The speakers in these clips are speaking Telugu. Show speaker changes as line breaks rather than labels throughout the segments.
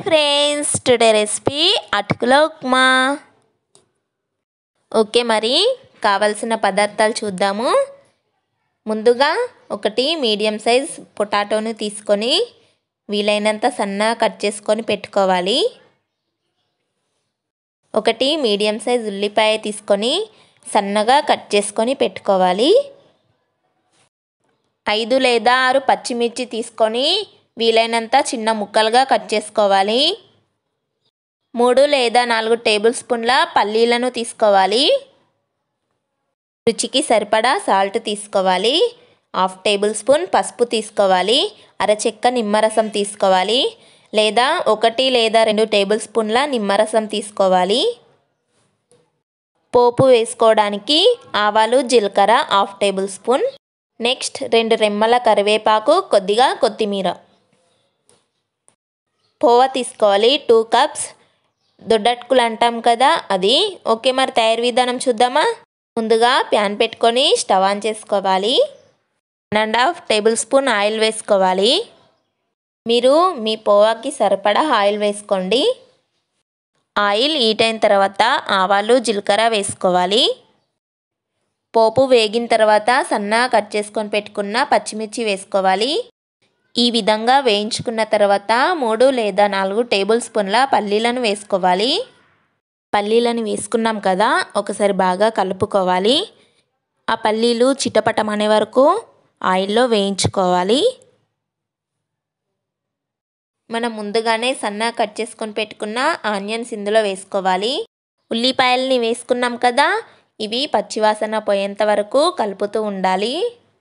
హాయ్ ఫ్రెండ్స్ టుడే రెసిపీ అటుకుల ఉప్మా ఓకే మరి కావలసిన పదార్థాలు చూద్దాము ముందుగా ఒకటి మీడియం సైజ్ పొటాటోని తీసుకొని వీలైనంత సన్నగా కట్ చేసుకొని పెట్టుకోవాలి ఒకటి మీడియం సైజ్ ఉల్లిపాయ తీసుకొని సన్నగా కట్ చేసుకొని పెట్టుకోవాలి ఐదు లేదా ఆరు పచ్చిమిర్చి తీసుకొని వీలైనంత చిన్న ముక్కలుగా కట్ చేసుకోవాలి మూడు లేదా నాలుగు టేబుల్ స్పూన్ల పల్లీలను తీసుకోవాలి రుచికి సరిపడా సాల్ట్ తీసుకోవాలి హాఫ్ టేబుల్ స్పూన్ పసుపు తీసుకోవాలి అరచెక్క నిమ్మరసం తీసుకోవాలి లేదా ఒకటి లేదా రెండు టేబుల్ స్పూన్ల నిమ్మరసం తీసుకోవాలి పోపు వేసుకోవడానికి ఆవాలు జీలకర్ర హాఫ్ టేబుల్ స్పూన్ నెక్స్ట్ రెండు రెమ్మల కరివేపాకు కొద్దిగా కొత్తిమీర పోవ తీసుకోవాలి టూ కప్స్ దొడ్డట్టుకులు అంటాం కదా అది ఓకే మరి తయారు విధానం చూద్దామా ముందుగా ప్యాన్ పెట్టుకొని స్టవ్ ఆన్ చేసుకోవాలి one and half tablespoon oil వేసుకోవాలి మీరు మీ పోవాకి సరిపడా ఆయిల్ వేసుకోండి ఆయిల్ హీట్ అయిన తర్వాత ఆవాలు జీలకర్ర వేసుకోవాలి పోపు వేగిన తర్వాత సన్నగా కట్ చేసుకొని పెట్టుకున్న పచ్చిమిర్చి వేసుకోవాలి ఈ విధంగా వేయించుకున్న తర్వాత మూడు లేదా నాలుగు టేబుల్ స్పూన్ల పల్లీలను వేసుకోవాలి పల్లీలను వేసుకున్నాం కదా ఒకసారి బాగా కలుపుకోవాలి ఆ పల్లీలు చిటపటమనే వరకు ఆయిల్లో వేయించుకోవాలి మనం ముందుగానే సన్నగా కట్ చేసుకొని పెట్టుకున్న ఆనియన్స్ ఇందులో వేసుకోవాలి ఉల్లిపాయలని వేసుకున్నాం కదా ఇవి పచ్చివాసన పోయేంత వరకు కలుపుతూ ఉండాలి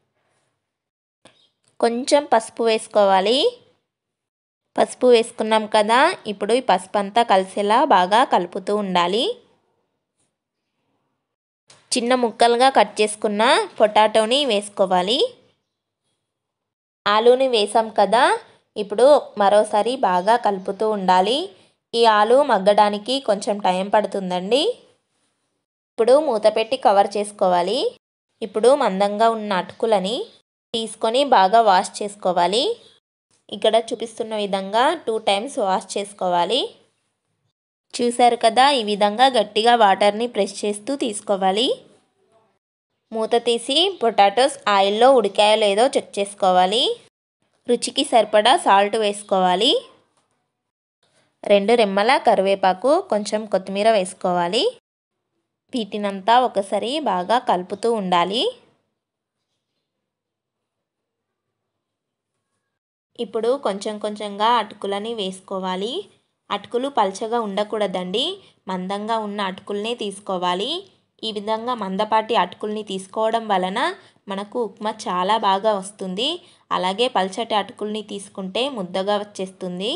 కొంచెం పసుపు వేసుకోవాలి పసుపు వేసుకున్నాం కదా ఇప్పుడు ఈ పసుపు అంతా కలిసేలా బాగా కలుపుతూ ఉండాలి చిన్న ముక్కలుగా కట్ చేసుకున్న పొటాటోని వేసుకోవాలి ఆలూని వేసాం కదా ఇప్పుడు మరోసారి బాగా కలుపుతూ ఉండాలి ఈ ఆలు మగ్గడానికి కొంచెం టైం పడుతుందండి ఇప్పుడు మూత పెట్టి కవర్ చేసుకోవాలి ఇప్పుడు మందంగా ఉన్న అటుకులని తీసుకొని బాగా వాష్ చేసుకోవాలి ఇక్కడ చూపిస్తున్న విధంగా టూ టైమ్స్ వాష్ చేసుకోవాలి చూసారు కదా ఈ విధంగా గట్టిగా వాటర్ని ప్రెస్ చేస్తూ తీసుకోవాలి మూత తీసి పొటాటోస్ ఆయిల్లో ఉడికాయో లేదో చెక్ చేసుకోవాలి రుచికి సరిపడా సాల్ట్ వేసుకోవాలి రెండు రెమ్మల కరివేపాకు కొంచెం కొత్తిమీర వేసుకోవాలి వీటినంతా ఒకసారి బాగా కలుపుతూ ఉండాలి ఇప్పుడు కొంచెం కొంచెంగా అటుకులని వేసుకోవాలి అటుకులు పల్చగా ఉండకూడదండి మందంగా ఉన్న అటుకుల్నే తీసుకోవాలి ఈ విధంగా మందపాటి అటుకుల్ని తీసుకోవడం వలన మనకు ఉప్మా చాలా బాగా వస్తుంది అలాగే పల్చటి అటుకుల్ని తీసుకుంటే ముద్దగా వచ్చేస్తుంది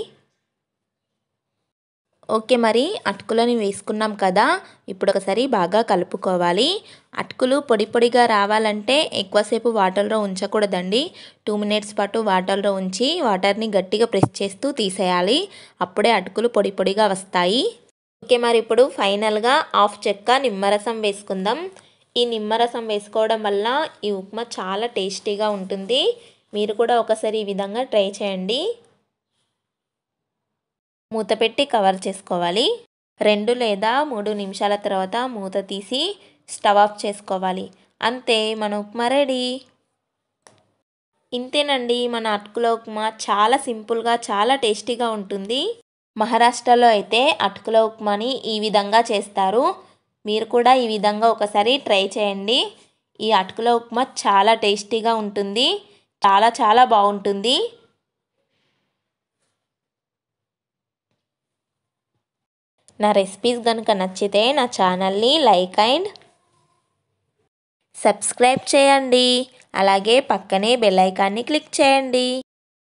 ఓకే మరి అటుకులని వేసుకున్నాం కదా ఇప్పుడు ఒకసారి బాగా కలుపుకోవాలి అటుకులు పొడి పొడిగా రావాలంటే ఎక్కువసేపు వాటర్లో ఉంచకూడదండి టూ మినిట్స్ పాటు వాటర్లో ఉంచి వాటర్ని గట్టిగా ప్రెస్ చేస్తూ తీసేయాలి అప్పుడే అటుకులు పొడి పొడిగా వస్తాయి ఓకే మరి ఇప్పుడు ఫైనల్గా హాఫ్ చెక్క నిమ్మరసం వేసుకుందాం ఈ నిమ్మరసం వేసుకోవడం వల్ల ఈ ఉప్మా చాలా టేస్టీగా ఉంటుంది మీరు కూడా ఒకసారి ఈ విధంగా ట్రై చేయండి మూత పెట్టి కవర్ చేసుకోవాలి రెండు లేదా మూడు నిమిషాల తర్వాత మూత తీసి స్టవ్ ఆఫ్ చేసుకోవాలి అంతే మన ఉప్మా రెడీ ఇంతేనండి మన అటుకుల ఉప్మా చాలా సింపుల్గా చాలా టేస్టీగా ఉంటుంది మహారాష్ట్రలో అయితే అటుకుల ఉప్మాని ఈ విధంగా చేస్తారు మీరు కూడా ఈ విధంగా ఒకసారి ట్రై చేయండి ఈ అటుకుల ఉప్మా చాలా టేస్టీగా ఉంటుంది చాలా చాలా బాగుంటుంది నా రెసిపీస్ కనుక నచ్చితే నా ఛానల్ని లైక్ అండ్ సబ్స్క్రైబ్ చేయండి అలాగే పక్కనే బెల్ ఐకాన్ని క్లిక్ చేయండి